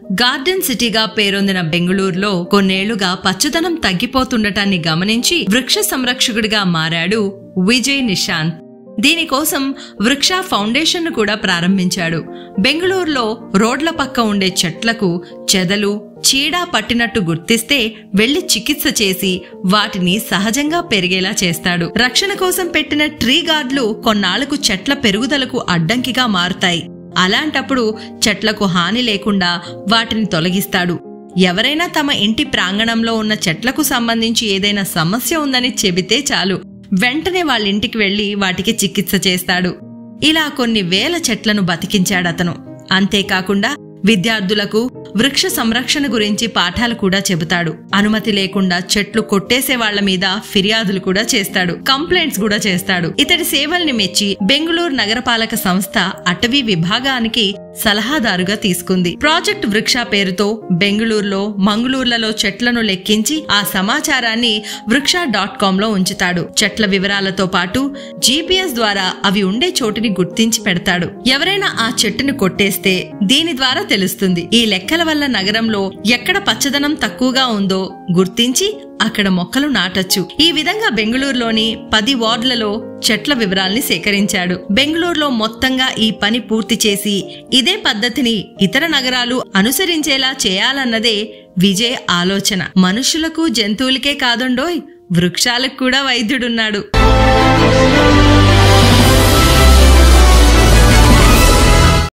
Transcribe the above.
garden సిటీగా పేరొందిన బెంగళూరులో కొన్నేళ్లుగా పచ్చదనం తగ్గిపోతుండటాన్ని గమనించి వృక్ష సంరక్షకుడిగా మారాడు విజయ్ నిశాంత్ దీనికోసం వృక్ష ఫౌండేషన్ కూడా ప్రారంభించాడు బెంగళూరులో రోడ్ల పక్క ఉండే చెట్లకు చెదలు చీడా పట్టినట్టు గుర్తిస్తే వెళ్లి చికిత్స చేసి వాటిని సహజంగా పెరిగేలా చేస్తాడు రక్షణ కోసం పెట్టిన ట్రీ గార్డులు కొన్నాళ్లకు చెట్ల పెరుగుదలకు అడ్డంకిగా మారుతాయి అలాంటప్పుడు చెట్లకు హాని లేకుండా వాటిని తొలగిస్తాడు ఎవరైనా తమ ఇంటి ప్రాంగణంలో ఉన్న చెట్లకు సంబంధించి ఏదైనా సమస్య ఉందని చెబితే చాలు వెంటనే వాళ్ళ ఇంటికి వెళ్లి వాటికి చికిత్స చేస్తాడు ఇలా కొన్ని వేల చెట్లను బతికించాడతను అంతేకాకుండా విద్యార్థులకు వృక్ష సంరక్షణ గురించి పాఠాలు కూడా చెబుతాడు అనుమతి లేకుండా చెట్లు కొట్టేసే వాళ్ల మీద ఫిర్యాదులు కూడా చేస్తాడు కంప్లైంట్స్ కూడా చేస్తాడు ఇతడి సేవల్ని మెచ్చి బెంగళూరు నగరపాలక సంస్థ అటవీ విభాగానికి సలహాదారుగా తీసుకుంది ప్రాజెక్ట్ వృక్ష పేరుతో బెంగళూరులో మంగళూరులలో చెట్లను లెక్కించి ఆ సమాచారాన్ని వృక్ష డాట్ కామ్ లో ఉంచుతాడు చెట్ల వివరాలతో పాటు జీపీఎస్ ద్వారా అవి ఉండే చోటుని గుర్తించి పెడతాడు ఎవరైనా ఆ చెట్టును కొట్టేస్తే దీని ద్వారా తెలుస్తుంది ఈ లెక్కల వల్ల నగరంలో ఎక్కడ పచ్చదనం తక్కువగా ఉందో గుర్తించి అక్కడ మొక్కలు నాటొచ్చు ఈ విధంగా బెంగళూరులోని పది వార్డులలో చెట్ల వివరాల్ని సేకరించాడు బెంగళూరులో మొత్తంగా ఈ పని పూర్తి చేసి ఇదే పద్ధతిని ఇతర నగరాలు అనుసరించేలా చేయాలన్నదే విజయ్ ఆలోచన మనుషులకు జంతువులకే కాదుండోయ్ వృక్షాలకు కూడా వైద్యుడున్నాడు